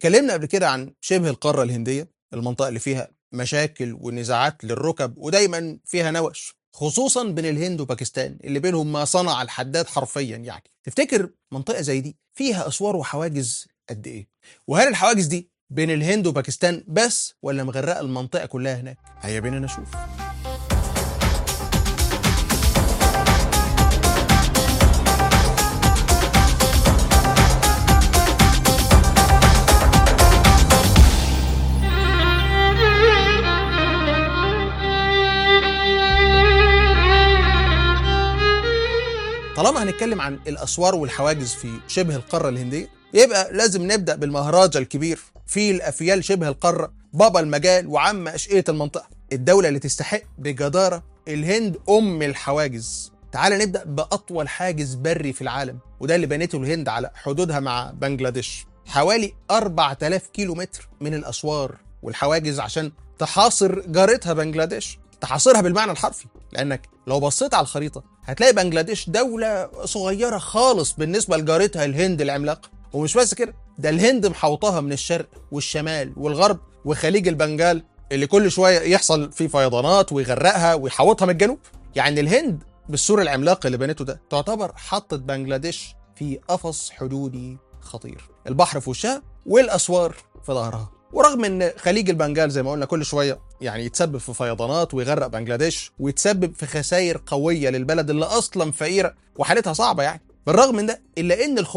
اتكلمنا قبل كده عن شبه القاره الهنديه المنطقه اللي فيها مشاكل ونزاعات للركب ودايما فيها نوش خصوصا بين الهند وباكستان اللي بينهم ما صنع الحداد حرفيا يعني تفتكر منطقه زي دي فيها اسوار وحواجز قد ايه وهل الحواجز دي بين الهند وباكستان بس ولا مغرقه المنطقه كلها هناك هيا بينا نشوف طالما هنتكلم عن الاسوار والحواجز في شبه القاره الهنديه يبقى لازم نبدا بالمهراجة الكبير في الافيال شبه القاره بابا المجال وعم اشقيه المنطقه الدوله اللي تستحق بجداره الهند ام الحواجز تعال نبدا باطول حاجز بري في العالم وده اللي بنته الهند على حدودها مع بنجلاديش حوالي 4000 كيلو متر من الاسوار والحواجز عشان تحاصر جارتها بنجلاديش تحاصرها بالمعنى الحرفي لانك لو بصيت على الخريطه هتلاقي بنجلاديش دوله صغيره خالص بالنسبه لجارتها الهند العملاقه ومش بس كده ده الهند محوطاها من الشرق والشمال والغرب وخليج البنجال اللي كل شويه يحصل فيه فيضانات ويغرقها ويحوطها من الجنوب يعني الهند بالسور العملاق اللي بنته ده تعتبر حطت بنجلاديش في قفص حدودي خطير البحر في وشها والاسوار في ظهرها ورغم ان خليج البنجال زي ما قلنا كل شويه يعني يتسبب في فيضانات ويغرق بنجلاديش ويتسبب في خسائر قويه للبلد اللي اصلا فقيره وحالتها صعبه يعني بالرغم من ده الا ان ال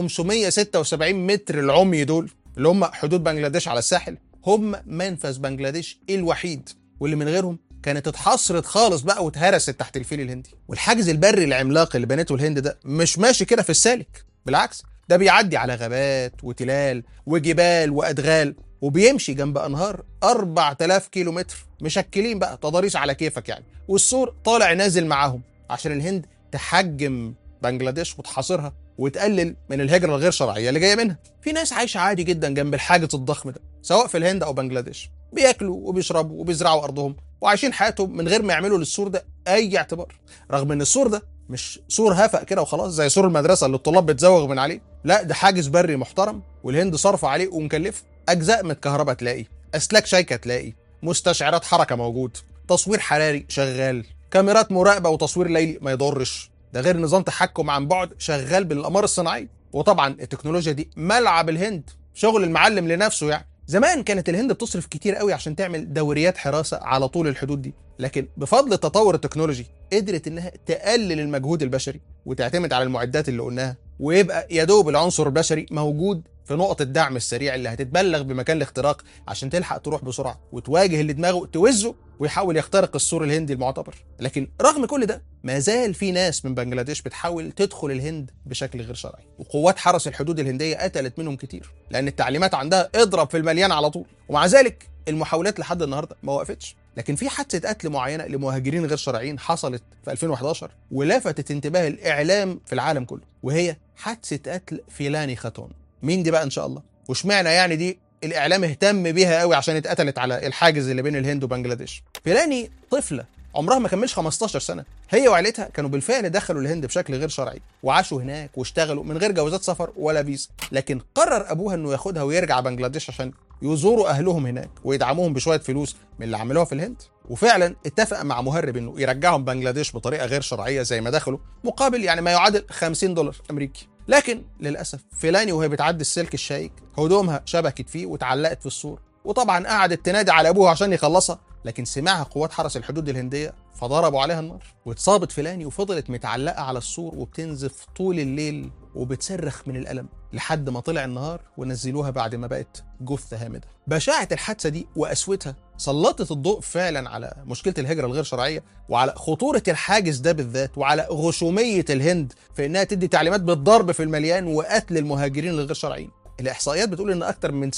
576 متر العمي دول اللي هم حدود بنجلاديش على الساحل هم منفذ بنجلاديش الوحيد واللي من غيرهم كانت اتحصرت خالص بقى واتهرست تحت الفيل الهندي والحاجز البري العملاق اللي بنته الهند ده مش ماشي كده في السالك بالعكس ده بيعدي على غابات وتلال وجبال وادغال وبيمشي جنب انهار 4000 كيلو متر مشكلين بقى تضاريس على كيفك يعني والسور طالع نازل معاهم عشان الهند تحجم بنجلاديش وتحاصرها وتقلل من الهجره الغير شرعيه اللي جايه منها في ناس عايشه عادي جدا جنب الحاجز الضخم ده سواء في الهند او بنجلاديش بياكلوا وبيشربوا وبيزرعوا ارضهم وعايشين حياتهم من غير ما يعملوا للسور ده اي اعتبار رغم ان السور ده مش سور هفق كده وخلاص زي سور المدرسه اللي الطلاب بتزوغ من عليه لا ده حاجز بري محترم والهند صارفه عليه ومكلفه اجزاء من الكهرباء تلاقي اسلاك شيكه تلاقي مستشعرات حركه موجود تصوير حراري شغال كاميرات مراقبه وتصوير ليلي ما يضرش ده غير نظام تحكم عن بعد شغال بالاقمار الصناعيه وطبعا التكنولوجيا دي ملعب الهند شغل المعلم لنفسه يعني زمان كانت الهند بتصرف كتير قوي عشان تعمل دوريات حراسه على طول الحدود دي لكن بفضل التطور التكنولوجي قدرت انها تقلل المجهود البشري وتعتمد على المعدات اللي قلناها ويبقى يا دوب العنصر البشري موجود في نقط الدعم السريع اللي هتتبلغ بمكان الاختراق عشان تلحق تروح بسرعه وتواجه اللي دماغه توزه ويحاول يخترق السور الهندي المعتبر لكن رغم كل ده ما زال في ناس من بنجلاديش بتحاول تدخل الهند بشكل غير شرعي وقوات حرس الحدود الهنديه قتلت منهم كتير لان التعليمات عندها اضرب في المليان على طول ومع ذلك المحاولات لحد النهارده ما وقفتش لكن في حادثه قتل معينه لمهاجرين غير شرعيين حصلت في 2011 ولفتت انتباه الاعلام في العالم كله وهي حادثه قتل فيلاني خاتون مين دي بقى ان شاء الله واشمعنى يعني دي الاعلام اهتم بيها قوي عشان اتقتلت على الحاجز اللي بين الهند وبنجلاديش فيلاني طفله عمرها ما كملش 15 سنه هي وعيلتها كانوا بالفعل دخلوا الهند بشكل غير شرعي وعاشوا هناك واشتغلوا من غير جوازات سفر ولا فيزا لكن قرر ابوها انه ياخدها ويرجع بنجلاديش عشان يزوروا اهلهم هناك ويدعموهم بشويه فلوس من اللي عملوها في الهند وفعلا اتفق مع مهرب انه يرجعهم بنجلاديش بطريقه غير شرعيه زي ما دخلوا مقابل يعني ما يعادل 50 دولار امريكي لكن للاسف فيلاني وهي بتعدي السلك الشائك هدومها شبكت فيه واتعلقت في السور وطبعا قعدت تنادي على ابوها عشان يخلصها لكن سمعها قوات حرس الحدود الهنديه فضربوا عليها النار واتصابت فيلاني وفضلت متعلقه على السور وبتنزف طول الليل وبتصرخ من الالم لحد ما طلع النهار ونزلوها بعد ما بقت جثه هامده. بشاعه الحادثه دي وقسوتها سلطت الضوء فعلا على مشكله الهجره الغير شرعيه وعلى خطوره الحاجز ده بالذات وعلى غشوميه الهند في انها تدي تعليمات بالضرب في المليان وقتل المهاجرين الغير شرعيين. الاحصائيات بتقول ان اكثر من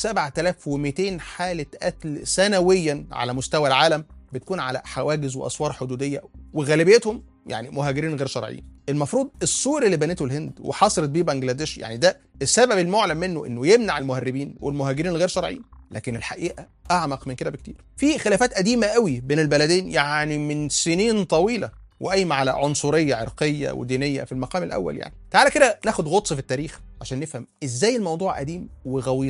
7200 حاله قتل سنويا على مستوى العالم بتكون على حواجز واسوار حدوديه وغالبيتهم يعني مهاجرين غير شرعيين. المفروض السور اللي بنته الهند وحصرت بيه بنجلاديش يعني ده السبب المعلن منه انه يمنع المهربين والمهاجرين الغير شرعيين لكن الحقيقه اعمق من كده بكتير في خلافات قديمه قوي بين البلدين يعني من سنين طويله وقايمه على عنصريه عرقيه ودينيه في المقام الاول يعني تعالى كده ناخد غطس في التاريخ عشان نفهم ازاي الموضوع قديم وغويط قوي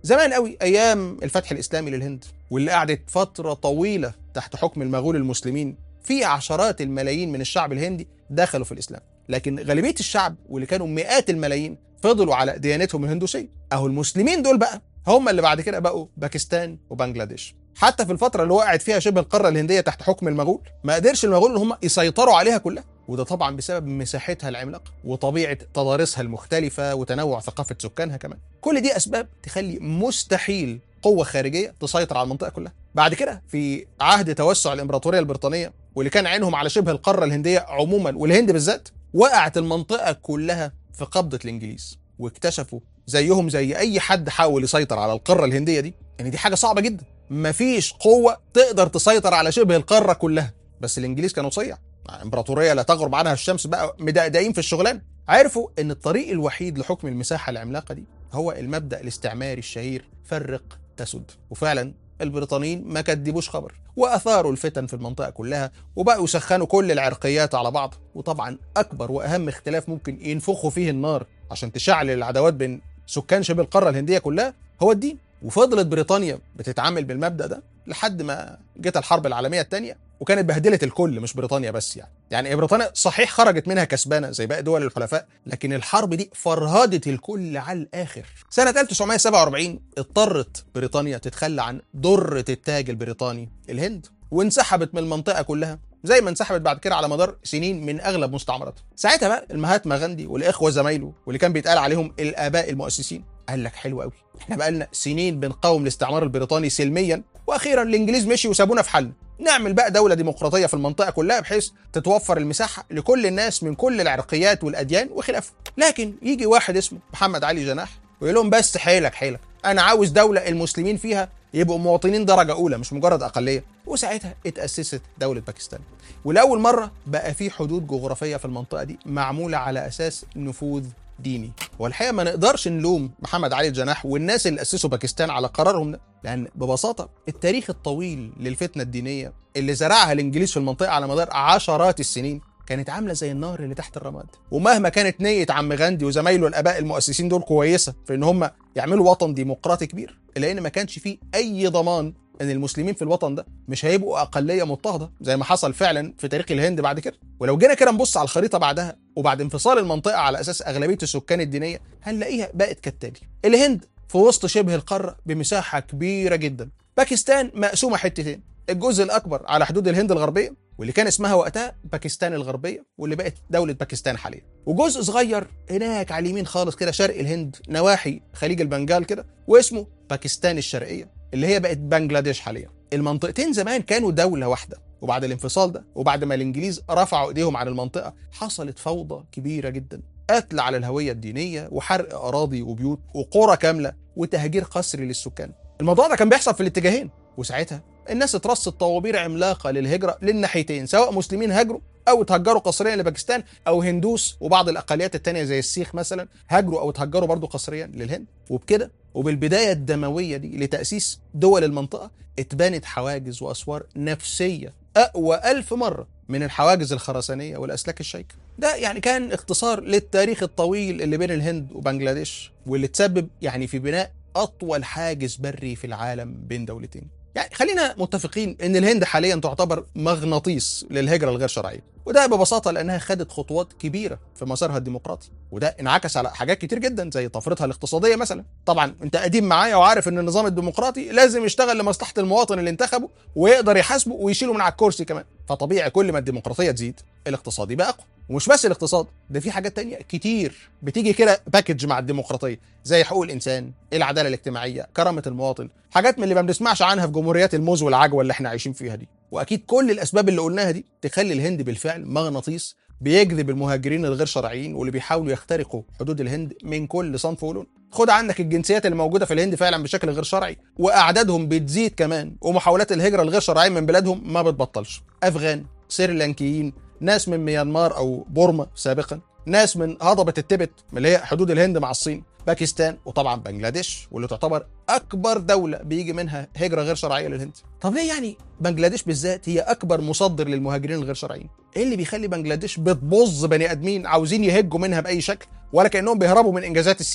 زمان قوي ايام الفتح الاسلامي للهند واللي قعدت فتره طويله تحت حكم المغول المسلمين في عشرات الملايين من الشعب الهندي دخلوا في الاسلام لكن غالبيه الشعب واللي كانوا مئات الملايين فضلوا على ديانتهم الهندوسيه اهو المسلمين دول بقى هم اللي بعد كده بقوا باكستان وبنجلاديش حتى في الفتره اللي وقعت فيها شبه القاره الهنديه تحت حكم المغول ما قدرش المغول ان هم يسيطروا عليها كلها وده طبعا بسبب مساحتها العملاقه وطبيعه تضاريسها المختلفه وتنوع ثقافه سكانها كمان كل دي اسباب تخلي مستحيل قوه خارجيه تسيطر على المنطقه كلها بعد كده في عهد توسع الامبراطوريه البريطانيه واللي كان عينهم على شبه القاره الهنديه عموما والهند بالذات وقعت المنطقه كلها في قبضه الانجليز واكتشفوا زيهم زي اي حد حاول يسيطر على القاره الهنديه دي ان يعني دي حاجه صعبه جدا مفيش قوه تقدر تسيطر على شبه القاره كلها بس الانجليز كانوا صيع امبراطوريه لا تغرب عنها الشمس بقى مدقدقين في الشغلانه عرفوا ان الطريق الوحيد لحكم المساحه العملاقه دي هو المبدا الاستعماري الشهير فرق تسد وفعلا البريطانيين ما كدبوش خبر واثاروا الفتن في المنطقه كلها وبقوا يسخنوا كل العرقيات على بعض وطبعا اكبر واهم اختلاف ممكن ينفخوا فيه النار عشان تشعل العداوات بين سكان شبه القاره الهنديه كلها هو الدين وفضلت بريطانيا بتتعامل بالمبدا ده لحد ما جت الحرب العالميه الثانيه وكانت بهدلت الكل مش بريطانيا بس يعني يعني بريطانيا صحيح خرجت منها كسبانه زي باقي دول الحلفاء لكن الحرب دي فرهدت الكل على الاخر سنه 1947 اضطرت بريطانيا تتخلى عن دره التاج البريطاني الهند وانسحبت من المنطقه كلها زي ما انسحبت بعد كده على مدار سنين من اغلب مستعمراتها ساعتها بقى المهاتما غاندي والاخوه زمايله واللي كان بيتقال عليهم الاباء المؤسسين قال لك حلو قوي احنا بقى لنا سنين بنقاوم الاستعمار البريطاني سلميا واخيرا الانجليز مشي وسابونا في حالنا نعمل بقى دولة ديمقراطية في المنطقة كلها بحيث تتوفر المساحة لكل الناس من كل العرقيات والأديان وخلافه لكن يجي واحد اسمه محمد علي جناح ويقول لهم بس حيلك حيلك أنا عاوز دولة المسلمين فيها يبقوا مواطنين درجة أولى مش مجرد أقلية وساعتها اتأسست دولة باكستان ولأول مرة بقى في حدود جغرافية في المنطقة دي معمولة على أساس نفوذ ديني والحقيقه ما نقدرش نلوم محمد علي الجناح والناس اللي اسسوا باكستان على قرارهم ده لان ببساطه التاريخ الطويل للفتنه الدينيه اللي زرعها الانجليز في المنطقه على مدار عشرات السنين كانت عامله زي النار اللي تحت الرماد ومهما كانت نيه عم غاندي وزمايله الاباء المؤسسين دول كويسه في ان هم يعملوا وطن ديمقراطي كبير الا ان ما كانش فيه اي ضمان ان المسلمين في الوطن ده مش هيبقوا اقليه مضطهده زي ما حصل فعلا في تاريخ الهند بعد كده ولو جينا كده نبص على الخريطه بعدها وبعد انفصال المنطقه على اساس اغلبيه السكان الدينيه هنلاقيها بقت كالتالي الهند في وسط شبه القاره بمساحه كبيره جدا باكستان مقسومه حتتين الجزء الاكبر على حدود الهند الغربيه واللي كان اسمها وقتها باكستان الغربيه واللي بقت دوله باكستان حاليا وجزء صغير هناك على اليمين خالص كده شرق الهند نواحي خليج البنجال كده واسمه باكستان الشرقيه اللي هي بقت بنجلاديش حاليا المنطقتين زمان كانوا دولة واحدة وبعد الانفصال ده وبعد ما الانجليز رفعوا ايديهم عن المنطقة حصلت فوضى كبيرة جدا قتل على الهوية الدينية وحرق أراضي وبيوت وقرى كاملة وتهجير قسري للسكان الموضوع ده كان بيحصل في الاتجاهين وساعتها الناس اترصت طوابير عملاقة للهجرة للناحيتين سواء مسلمين هاجروا او اتهجروا قسريا لباكستان او هندوس وبعض الاقليات التانية زي السيخ مثلا هاجروا او اتهجروا برضه قسريا للهند وبكده وبالبدايه الدمويه دي لتاسيس دول المنطقه اتبنت حواجز واسوار نفسيه اقوى ألف مره من الحواجز الخرسانيه والاسلاك الشيكه ده يعني كان اختصار للتاريخ الطويل اللي بين الهند وبنجلاديش واللي تسبب يعني في بناء اطول حاجز بري في العالم بين دولتين يعني خلينا متفقين ان الهند حاليا تعتبر مغناطيس للهجره الغير شرعيه وده ببساطه لانها خدت خطوات كبيره في مسارها الديمقراطي وده انعكس على حاجات كتير جدا زي طفرتها الاقتصاديه مثلا طبعا انت قديم معايا وعارف ان النظام الديمقراطي لازم يشتغل لمصلحه المواطن اللي انتخبه ويقدر يحاسبه ويشيله من على الكرسي كمان فطبيعي كل ما الديمقراطيه تزيد الاقتصاد يبقى اقوى ومش بس الاقتصاد ده في حاجات تانية كتير بتيجي كده باكج مع الديمقراطيه زي حقوق الانسان العداله الاجتماعيه كرامه المواطن حاجات من اللي ما بنسمعش عنها في جمهوريات الموز والعجوه اللي احنا عايشين فيها دي واكيد كل الاسباب اللي قلناها دي تخلي الهند بالفعل مغناطيس بيجذب المهاجرين الغير شرعيين واللي بيحاولوا يخترقوا حدود الهند من كل صنف ولون خد عندك الجنسيات اللي موجوده في الهند فعلا بشكل غير شرعي واعدادهم بتزيد كمان ومحاولات الهجره الغير شرعيه من بلادهم ما بتبطلش افغان سريلانكيين ناس من ميانمار او بورما سابقا ناس من هضبه التبت اللي هي حدود الهند مع الصين باكستان وطبعا بنجلاديش واللي تعتبر اكبر دوله بيجي منها هجره غير شرعيه للهند طب ليه يعني بنجلاديش بالذات هي اكبر مصدر للمهاجرين الغير شرعيين ايه اللي بيخلي بنجلاديش بتبظ بني ادمين عاوزين يهجوا منها باي شكل ولا كانهم بيهربوا من انجازات السيسي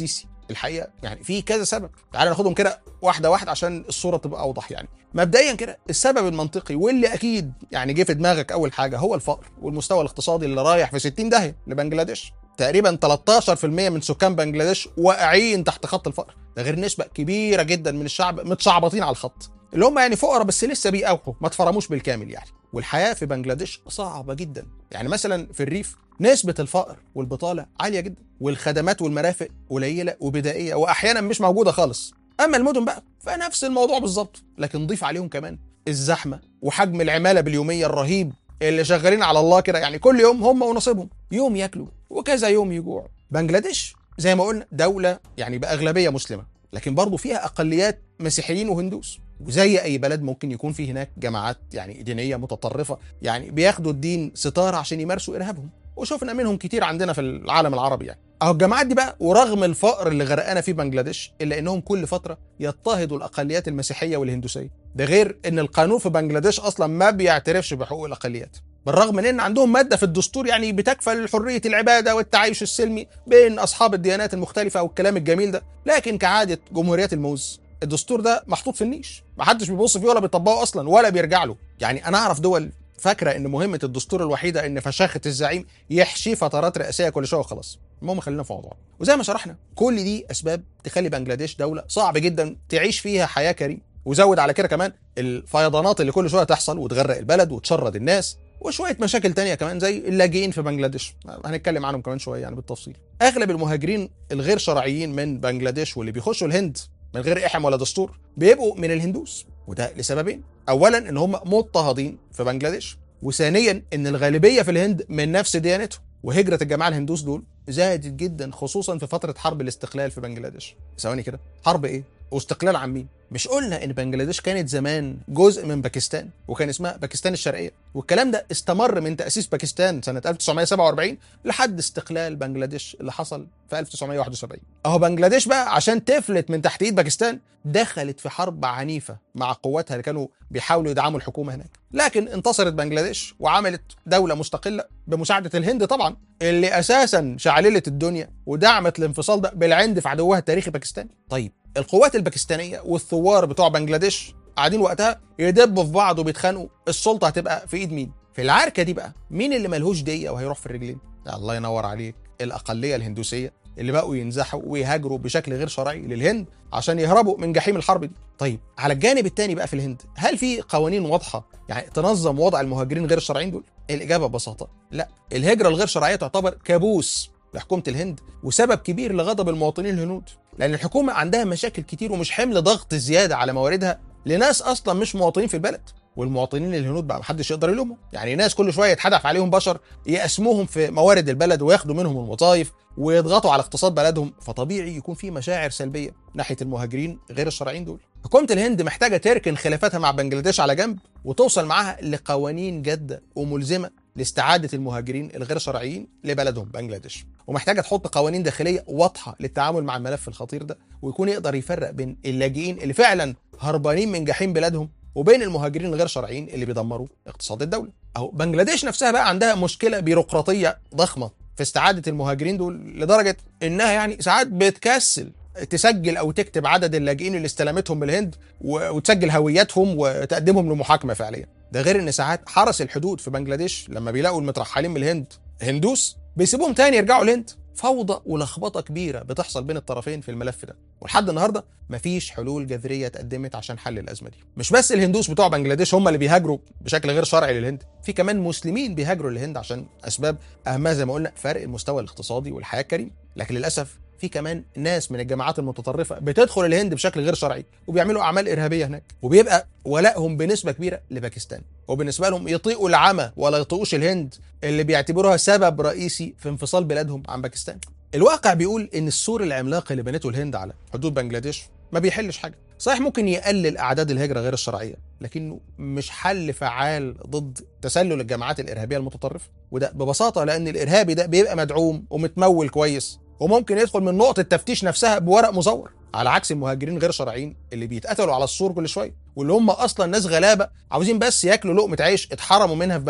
الحقيقه يعني في كذا سبب تعال ناخدهم كده واحده واحده عشان الصوره تبقى اوضح يعني مبدئيا كده السبب المنطقي واللي اكيد يعني جه في دماغك اول حاجه هو الفقر والمستوى الاقتصادي اللي رايح في 60 داهيه لبنجلاديش تقريبا 13% من سكان بنجلاديش واقعين تحت خط الفقر ده غير نسبه كبيره جدا من الشعب متشعبطين على الخط اللي هم يعني فقراء بس لسه بيقاوحوا ما اتفرموش بالكامل يعني والحياه في بنجلاديش صعبه جدا يعني مثلا في الريف نسبة الفقر والبطالة عالية جدا والخدمات والمرافق قليلة وبدائية وأحيانا مش موجودة خالص أما المدن بقى فنفس الموضوع بالظبط لكن ضيف عليهم كمان الزحمة وحجم العمالة باليومية الرهيب اللي شغالين على الله كده يعني كل يوم هم ونصيبهم يوم ياكلوا وكذا يوم يجوعوا بنجلاديش زي ما قلنا دولة يعني بأغلبية مسلمة لكن برضه فيها أقليات مسيحيين وهندوس وزي اي بلد ممكن يكون في هناك جماعات يعني دينيه متطرفه يعني بياخدوا الدين ستاره عشان يمارسوا ارهابهم وشفنا منهم كتير عندنا في العالم العربي يعني اهو الجماعات دي بقى ورغم الفقر اللي غرقانه فيه بنجلاديش الا انهم كل فتره يضطهدوا الاقليات المسيحيه والهندوسيه ده غير ان القانون في بنجلاديش اصلا ما بيعترفش بحقوق الاقليات بالرغم من ان عندهم ماده في الدستور يعني بتكفل حريه العباده والتعايش السلمي بين اصحاب الديانات المختلفه والكلام الجميل ده لكن كعاده جمهوريات الموز الدستور ده محطوط في النيش محدش بيبص فيه ولا بيطبقه اصلا ولا بيرجع له يعني انا اعرف دول فاكره ان مهمه الدستور الوحيده ان فشاخه الزعيم يحشي فترات رئاسيه كل شويه وخلاص المهم خلينا في موضوع وزي ما شرحنا كل دي اسباب تخلي بنجلاديش دوله صعب جدا تعيش فيها حياه كريمه وزود على كده كمان الفيضانات اللي كل شويه تحصل وتغرق البلد وتشرد الناس وشويه مشاكل تانية كمان زي اللاجئين في بنجلاديش هنتكلم عنهم كمان شويه يعني بالتفصيل اغلب المهاجرين الغير شرعيين من بنجلاديش واللي بيخشوا الهند من غير احم ولا دستور بيبقوا من الهندوس وده لسببين اولا ان هم مضطهدين في بنجلاديش وثانيا ان الغالبيه في الهند من نفس ديانتهم وهجره الجماعه الهندوس دول زادت جدا خصوصا في فتره حرب الاستقلال في بنجلاديش ثواني كده حرب ايه واستقلال عن مين مش قلنا ان بنجلاديش كانت زمان جزء من باكستان وكان اسمها باكستان الشرقيه والكلام ده استمر من تاسيس باكستان سنه 1947 لحد استقلال بنجلاديش اللي حصل في 1971 اهو بنجلاديش بقى عشان تفلت من تحت ايد باكستان دخلت في حرب عنيفه مع قواتها اللي كانوا بيحاولوا يدعموا الحكومه هناك لكن انتصرت بنجلاديش وعملت دوله مستقله بمساعده الهند طبعا اللي اساسا شعللت الدنيا ودعمت الانفصال ده بالعند في عدوها التاريخي باكستان طيب القوات الباكستانيه والثوار بتوع بنجلاديش قاعدين وقتها يدبوا في بعض وبيتخانقوا السلطه هتبقى في ايد مين في العركه دي بقى مين اللي ملهوش ديه وهيروح في الرجلين الله ينور عليك الاقليه الهندوسيه اللي بقوا ينزحوا ويهاجروا بشكل غير شرعي للهند عشان يهربوا من جحيم الحرب دي طيب على الجانب الثاني بقى في الهند هل في قوانين واضحه يعني تنظم وضع المهاجرين غير الشرعيين دول الاجابه ببساطه لا الهجره الغير شرعيه تعتبر كابوس لحكومه الهند وسبب كبير لغضب المواطنين الهنود لان الحكومه عندها مشاكل كتير ومش حمل ضغط زياده على مواردها لناس اصلا مش مواطنين في البلد والمواطنين الهنود بقى محدش يقدر يلومهم يعني ناس كل شويه يتحدف عليهم بشر يقسموهم في موارد البلد وياخدوا منهم الوظائف ويضغطوا على اقتصاد بلدهم فطبيعي يكون في مشاعر سلبيه ناحيه المهاجرين غير الشرعيين دول حكومه الهند محتاجه تركن خلافاتها مع بنجلاديش على جنب وتوصل معاها لقوانين جاده وملزمه لاستعاده المهاجرين الغير شرعيين لبلدهم بنجلاديش ومحتاجه تحط قوانين داخليه واضحه للتعامل مع الملف الخطير ده ويكون يقدر يفرق بين اللاجئين اللي فعلا هربانين من جحيم بلادهم وبين المهاجرين الغير شرعيين اللي بيدمروا اقتصاد الدوله اهو بنجلاديش نفسها بقى عندها مشكله بيروقراطيه ضخمه في استعاده المهاجرين دول لدرجه انها يعني ساعات بتكسل تسجل او تكتب عدد اللاجئين اللي استلمتهم من الهند وتسجل هوياتهم وتقدمهم لمحاكمه فعليا ده غير ان ساعات حرس الحدود في بنجلاديش لما بيلاقوا المترحلين من الهند هندوس بيسيبوهم تاني يرجعوا الهند فوضى ولخبطه كبيره بتحصل بين الطرفين في الملف ده ولحد النهارده مفيش حلول جذريه اتقدمت عشان حل الازمه دي مش بس الهندوس بتوع بنجلاديش هم اللي بيهاجروا بشكل غير شرعي للهند في كمان مسلمين بيهاجروا للهند عشان اسباب اهمها زي ما قلنا فرق المستوى الاقتصادي والحياه الكريمه لكن للاسف في كمان ناس من الجماعات المتطرفه بتدخل الهند بشكل غير شرعي وبيعملوا اعمال ارهابيه هناك وبيبقى ولائهم بنسبه كبيره لباكستان وبالنسبه لهم يطيقوا العمى ولا يطيقوش الهند اللي بيعتبروها سبب رئيسي في انفصال بلادهم عن باكستان الواقع بيقول ان السور العملاق اللي بنته الهند على حدود بنجلاديش ما بيحلش حاجه صحيح ممكن يقلل اعداد الهجره غير الشرعيه لكنه مش حل فعال ضد تسلل الجماعات الارهابيه المتطرفه وده ببساطه لان الارهابي ده بيبقى مدعوم ومتمول كويس وممكن يدخل من نقطه التفتيش نفسها بورق مزور على عكس المهاجرين غير شرعيين اللي بيتقتلوا على السور كل شويه واللي هم اصلا ناس غلابه عاوزين بس ياكلوا لقمه عيش اتحرموا منها في بلدهم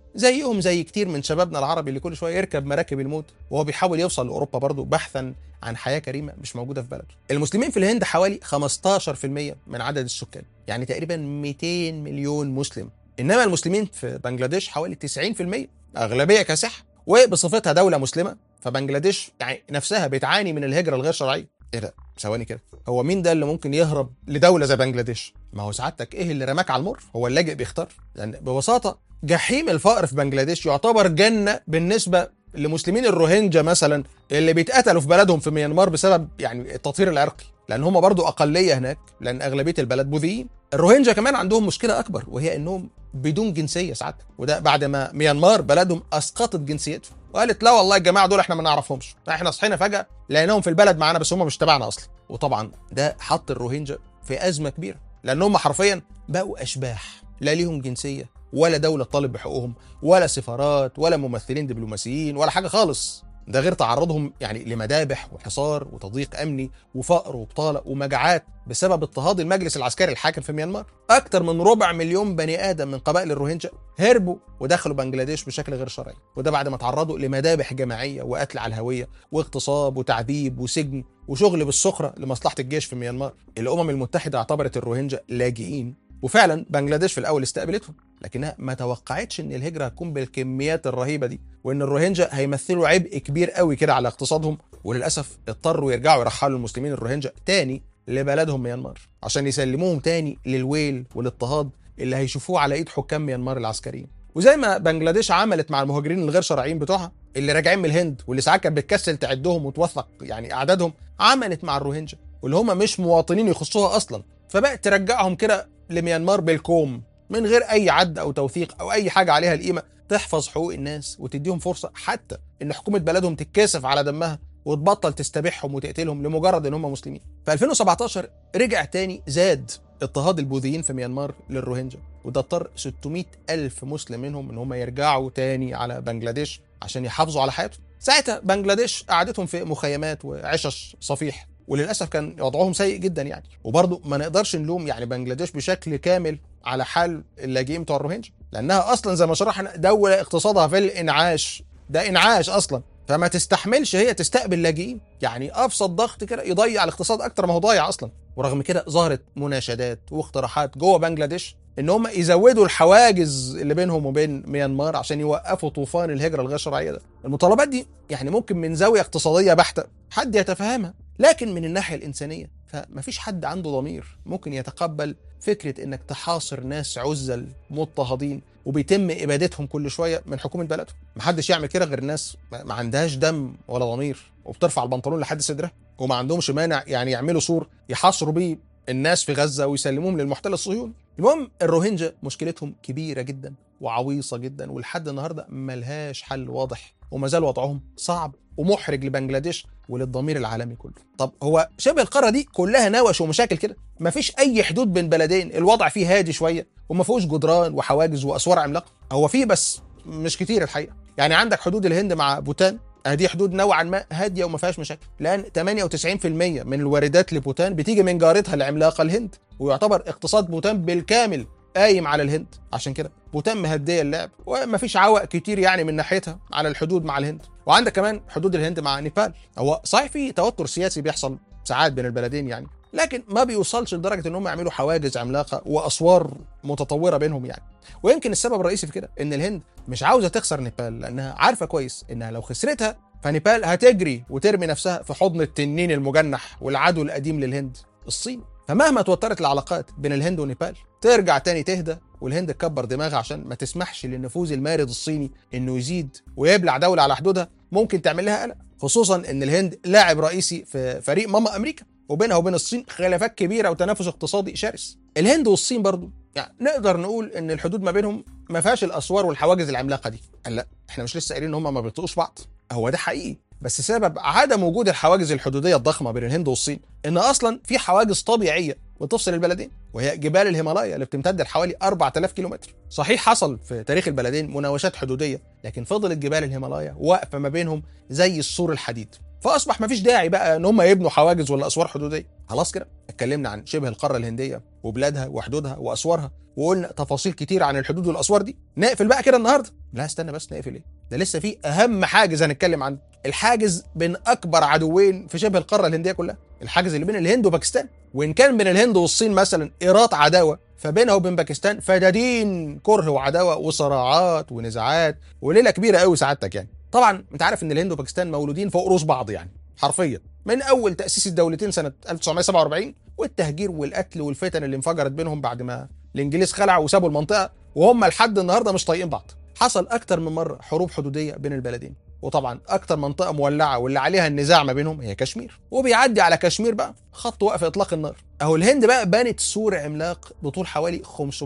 زيهم زي كتير من شبابنا العربي اللي كل شويه يركب مراكب الموت وهو بيحاول يوصل لاوروبا برضه بحثا عن حياه كريمه مش موجوده في بلده. المسلمين في الهند حوالي 15% من عدد السكان، يعني تقريبا 200 مليون مسلم. انما المسلمين في بنجلاديش حوالي 90% اغلبيه كاسحه وبصفتها دوله مسلمه فبنجلاديش يعني نفسها بتعاني من الهجره الغير شرعيه. ايه ده؟ ثواني كده هو مين ده اللي ممكن يهرب لدوله زي بنجلاديش ما هو سعادتك ايه اللي رماك على المر هو اللاجئ بيختار لان يعني ببساطه جحيم الفقر في بنجلاديش يعتبر جنه بالنسبه لمسلمين الروهينجا مثلا اللي بيتقتلوا في بلدهم في ميانمار بسبب يعني التطهير العرقي لان هم برضو اقليه هناك لان اغلبيه البلد بوذيين الروهينجا كمان عندهم مشكله اكبر وهي انهم بدون جنسيه ساعتها وده بعد ما ميانمار بلدهم اسقطت جنسيتهم وقالت لا والله الجماعه دول احنا ما نعرفهمش احنا صحينا فجاه لقيناهم في البلد معانا بس هم مش تبعنا اصلا وطبعا ده حط الروهينجا في ازمه كبيره لانهم حرفيا بقوا اشباح لا ليهم جنسيه ولا دوله طالب بحقوقهم ولا سفارات ولا ممثلين دبلوماسيين ولا حاجه خالص ده غير تعرضهم يعني لمذابح وحصار وتضييق امني وفقر وبطاله ومجاعات بسبب اضطهاد المجلس العسكري الحاكم في ميانمار. اكثر من ربع مليون بني ادم من قبائل الروهينجا هربوا ودخلوا بنجلاديش بشكل غير شرعي، وده بعد ما تعرضوا لمذابح جماعيه وقتل على الهويه واغتصاب وتعذيب وسجن وشغل بالسخره لمصلحه الجيش في ميانمار. الامم المتحده اعتبرت الروهينجا لاجئين وفعلا بنجلاديش في الاول استقبلتهم لكنها ما توقعتش ان الهجره هتكون بالكميات الرهيبه دي وان الروهينجا هيمثلوا عبء كبير قوي كده على اقتصادهم وللاسف اضطروا يرجعوا يرحلوا المسلمين الروهينجا تاني لبلدهم ميانمار عشان يسلموهم تاني للويل والاضطهاد اللي هيشوفوه على ايد حكام ميانمار العسكريين وزي ما بنجلاديش عملت مع المهاجرين الغير شرعيين بتوعها اللي راجعين من الهند واللي ساعات كانت بتكسل تعدهم وتوثق يعني اعدادهم عملت مع الروهينجا واللي هم مش مواطنين يخصوها اصلا فبقت ترجعهم كده لميانمار بالكوم من غير اي عد او توثيق او اي حاجه عليها القيمه تحفظ حقوق الناس وتديهم فرصه حتى ان حكومه بلدهم تتكسف على دمها وتبطل تستبيحهم وتقتلهم لمجرد ان هم مسلمين. في 2017 رجع تاني زاد اضطهاد البوذيين في ميانمار للروهينجا وده اضطر 600 ألف مسلم منهم ان هم يرجعوا تاني على بنجلاديش عشان يحافظوا على حياتهم. ساعتها بنجلاديش قعدتهم في مخيمات وعشش صفيح وللاسف كان وضعهم سيء جدا يعني وبرضه ما نقدرش نلوم يعني بنجلاديش بشكل كامل على حال اللاجئين بتوع الروهينجا لانها اصلا زي ما شرحنا دوله اقتصادها في الانعاش ده انعاش اصلا فما تستحملش هي تستقبل لاجئين يعني ابسط ضغط كده يضيع الاقتصاد اكتر ما هو ضايع اصلا ورغم كده ظهرت مناشدات واقتراحات جوه بنجلاديش ان هم يزودوا الحواجز اللي بينهم وبين ميانمار عشان يوقفوا طوفان الهجره الغير شرعيه ده المطالبات دي يعني ممكن من زاويه اقتصاديه بحته حد يتفهمها لكن من الناحيه الانسانيه فمفيش حد عنده ضمير ممكن يتقبل فكره انك تحاصر ناس عزل مضطهدين وبيتم ابادتهم كل شويه من حكومه بلدهم محدش يعمل كده غير الناس ما عندهاش دم ولا ضمير وبترفع البنطلون لحد صدرها وما عندهمش مانع يعني يعملوا سور يحاصروا بيه الناس في غزه ويسلموهم للمحتل الصهيوني المهم الروهينجا مشكلتهم كبيره جدا وعويصه جدا ولحد النهارده ملهاش حل واضح وما زال وضعهم صعب ومحرج لبنجلاديش وللضمير العالمي كله طب هو شبه القاره دي كلها نوش ومشاكل كده مفيش اي حدود بين بلدين الوضع فيه هادي شويه وما فيهوش جدران وحواجز واسوار عملاقه هو فيه بس مش كتير الحقيقه يعني عندك حدود الهند مع بوتان دي حدود نوعا ما هاديه وما فيهاش مشاكل لان 98% من الواردات لبوتان بتيجي من جارتها العملاقه الهند ويعتبر اقتصاد بوتان بالكامل قايم على الهند عشان كده بوتان مهديه اللعب ومفيش عوق كتير يعني من ناحيتها على الحدود مع الهند وعندك كمان حدود الهند مع نيبال هو صحيح في توتر سياسي بيحصل ساعات بين البلدين يعني لكن ما بيوصلش لدرجه ان هم يعملوا حواجز عملاقه واسوار متطوره بينهم يعني ويمكن السبب الرئيسي في كده ان الهند مش عاوزه تخسر نيبال لانها عارفه كويس انها لو خسرتها فنيبال هتجري وترمي نفسها في حضن التنين المجنح والعدو القديم للهند الصين فمهما توترت العلاقات بين الهند ونيبال ترجع تاني تهدى والهند تكبر دماغها عشان ما تسمحش للنفوذ المارد الصيني انه يزيد ويبلع دوله على حدودها ممكن تعمل لها قلق خصوصا ان الهند لاعب رئيسي في فريق ماما امريكا وبينها وبين الصين خلافات كبيره وتنافس اقتصادي شرس الهند والصين برضو يعني نقدر نقول ان الحدود ما بينهم ما فيهاش الاسوار والحواجز العملاقه دي قال لا احنا مش لسه قايلين ان هم ما بيطيقوش بعض هو ده حقيقي بس سبب عدم وجود الحواجز الحدوديه الضخمه بين الهند والصين ان اصلا في حواجز طبيعيه بتفصل البلدين وهي جبال الهيمالايا اللي بتمتد لحوالي 4000 كيلومتر صحيح حصل في تاريخ البلدين مناوشات حدوديه لكن فضلت جبال الهيمالايا واقفه ما بينهم زي السور الحديد فاصبح مفيش داعي بقى ان هم يبنوا حواجز ولا اسوار حدوديه خلاص كده اتكلمنا عن شبه القاره الهنديه وبلادها وحدودها واسوارها وقلنا تفاصيل كتير عن الحدود والاسوار دي نقفل بقى كده النهارده لا استنى بس نقفل ايه ده لسه في اهم حاجز هنتكلم عنه الحاجز بين اكبر عدوين في شبه القاره الهنديه كلها الحاجز اللي بين الهند وباكستان وان كان بين الهند والصين مثلا ايراد عداوه فبينها وبين باكستان فدادين كره وعداوه وصراعات ونزاعات وليله كبيره قوي سعادتك يعني طبعا انت عارف ان الهند وباكستان مولودين فوق رؤوس بعض يعني حرفيا من اول تاسيس الدولتين سنه 1947 والتهجير والقتل والفتن اللي انفجرت بينهم بعد ما الانجليز خلعوا وسابوا المنطقه وهم لحد النهارده مش طايقين بعض حصل اكتر من مره حروب حدوديه بين البلدين وطبعا اكتر منطقه مولعه واللي عليها النزاع ما بينهم هي كشمير وبيعدي على كشمير بقى خط وقف اطلاق النار اهو الهند بقى بنت سور عملاق بطول حوالي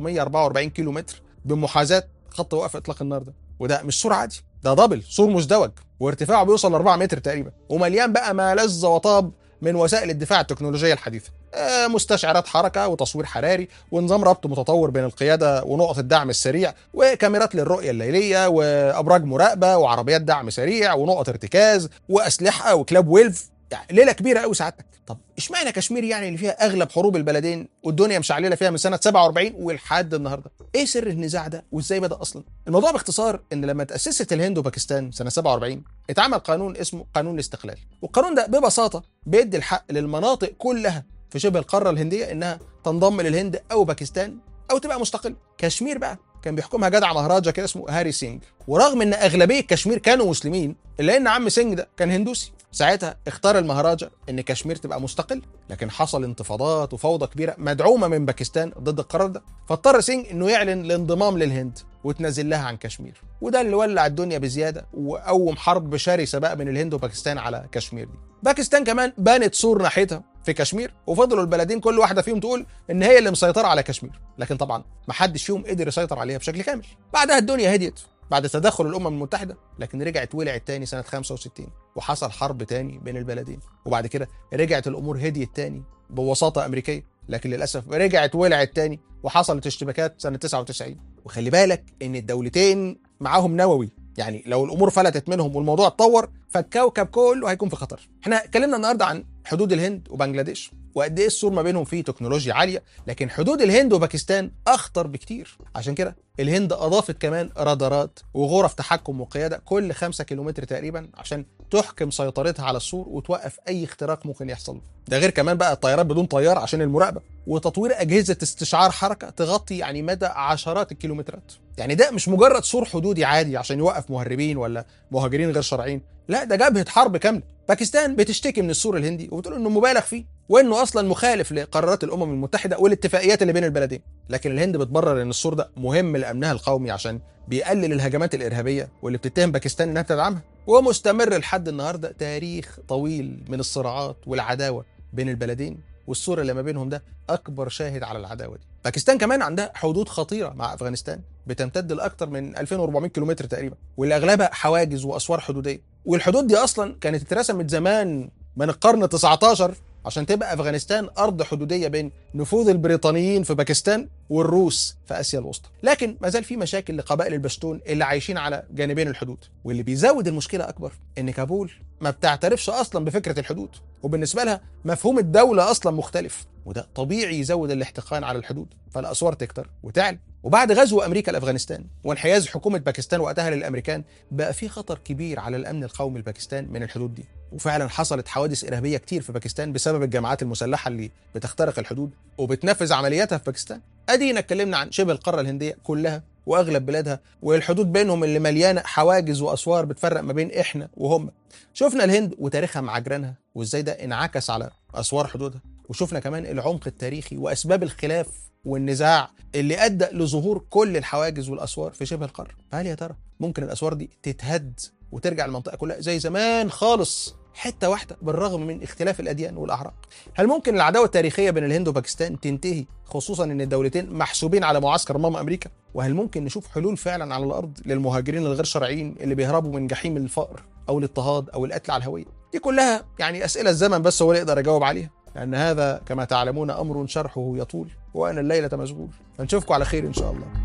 544 كيلو متر بمحاذاه خط وقف اطلاق النار ده وده مش سور عادي ده دبل سور مزدوج وارتفاعه بيوصل ل 4 متر تقريبا ومليان بقى ما لذ وطاب من وسائل الدفاع التكنولوجيه الحديثه آه، مستشعرات حركه وتصوير حراري ونظام ربط متطور بين القياده ونقط الدعم السريع وكاميرات للرؤيه الليليه وابراج مراقبه وعربيات دعم سريع ونقط ارتكاز واسلحه وكلاب ويلف يعني ليله كبيره قوي سعادتك طب اشمعنى كشمير يعني اللي فيها اغلب حروب البلدين والدنيا مشعلله فيها من سنه 47 ولحد النهارده ايه سر النزاع ده وازاي بدا اصلا الموضوع باختصار ان لما تاسست الهند وباكستان سنه 47 اتعمل قانون اسمه قانون الاستقلال والقانون ده ببساطه بيدي الحق للمناطق كلها في شبه القاره الهنديه انها تنضم للهند او باكستان او تبقى مستقل كشمير بقى كان بيحكمها جدع مهراجا كده اسمه هاري سينج ورغم ان اغلبيه كشمير كانوا مسلمين الا ان عم سينج ده كان هندوسي ساعتها اختار المهراجا ان كشمير تبقى مستقل لكن حصل انتفاضات وفوضى كبيره مدعومه من باكستان ضد القرار ده فاضطر سينج انه يعلن الانضمام للهند وتنزل لها عن كشمير وده اللي ولع الدنيا بزياده وقوم حرب شرسه بقى بين الهند وباكستان على كشمير دي باكستان كمان بنت سور ناحيتها في كشمير وفضلوا البلدين كل واحده فيهم تقول ان هي اللي مسيطره على كشمير لكن طبعا ما حدش فيهم قدر يسيطر عليها بشكل كامل بعدها الدنيا هديت بعد تدخل الامم المتحده لكن رجعت ولعت تاني سنه 65 وحصل حرب تاني بين البلدين وبعد كده رجعت الامور هديت تاني بوساطه امريكيه لكن للاسف رجعت ولعت تاني وحصلت اشتباكات سنه 99 وخلي بالك ان الدولتين معاهم نووي يعني لو الامور فلتت منهم والموضوع اتطور فالكوكب كله هيكون في خطر احنا اتكلمنا النهارده عن حدود الهند وبنجلاديش وقد ايه السور ما بينهم فيه تكنولوجيا عاليه لكن حدود الهند وباكستان اخطر بكتير عشان كده الهند اضافت كمان رادارات وغرف تحكم وقياده كل 5 كيلومتر تقريبا عشان تحكم سيطرتها على السور وتوقف اي اختراق ممكن يحصل ده غير كمان بقى الطيارات بدون طيار عشان المراقبه وتطوير اجهزه استشعار حركه تغطي يعني مدى عشرات الكيلومترات يعني ده مش مجرد سور حدودي عادي عشان يوقف مهربين ولا مهاجرين غير شرعيين لا ده جبهه حرب كامله باكستان بتشتكي من السور الهندي وبتقول انه مبالغ فيه وانه اصلا مخالف لقرارات الامم المتحده والاتفاقيات اللي بين البلدين لكن الهند بتبرر ان السور ده مهم لامنها القومي عشان بيقلل الهجمات الارهابيه واللي بتتهم باكستان انها بتدعمها ومستمر لحد النهارده تاريخ طويل من الصراعات والعداوه بين البلدين والسور اللي ما بينهم ده اكبر شاهد على العداوه دي باكستان كمان عندها حدود خطيره مع افغانستان بتمتد لاكثر من 2400 كيلومتر تقريبا واللي اغلبها حواجز واسوار حدوديه والحدود دي اصلا كانت اترسمت زمان من القرن 19 عشان تبقى افغانستان ارض حدوديه بين نفوذ البريطانيين في باكستان والروس في اسيا الوسطى لكن ما زال في مشاكل لقبائل البشتون اللي عايشين على جانبين الحدود واللي بيزود المشكله اكبر ان كابول ما بتعترفش اصلا بفكره الحدود وبالنسبه لها مفهوم الدوله اصلا مختلف وده طبيعي يزود الاحتقان على الحدود فالاسوار تكتر وتعلى وبعد غزو امريكا لافغانستان وانحياز حكومه باكستان وقتها للامريكان بقى في خطر كبير على الامن القومي لباكستان من الحدود دي وفعلا حصلت حوادث ارهابيه كتير في باكستان بسبب الجماعات المسلحه اللي بتخترق الحدود وبتنفذ عملياتها في باكستان ادينا اتكلمنا عن شبه القاره الهنديه كلها واغلب بلادها والحدود بينهم اللي مليانه حواجز واسوار بتفرق ما بين احنا وهم شفنا الهند وتاريخها مع جيرانها وازاي ده انعكس على اسوار حدودها وشفنا كمان العمق التاريخي واسباب الخلاف والنزاع اللي ادى لظهور كل الحواجز والاسوار في شبه القاره فهل يا ترى ممكن الاسوار دي تتهد وترجع المنطقه كلها زي زمان خالص حته واحده بالرغم من اختلاف الاديان والاعراق هل ممكن العداوه التاريخيه بين الهند وباكستان تنتهي خصوصا ان الدولتين محسوبين على معسكر ماما امريكا وهل ممكن نشوف حلول فعلا على الارض للمهاجرين الغير شرعيين اللي بيهربوا من جحيم الفقر او الاضطهاد او القتل على الهويه دي كلها يعني اسئله الزمن بس هو اللي يقدر يجاوب عليها لان هذا كما تعلمون امر شرحه يطول وانا الليله مشغول فنشوفكم على خير ان شاء الله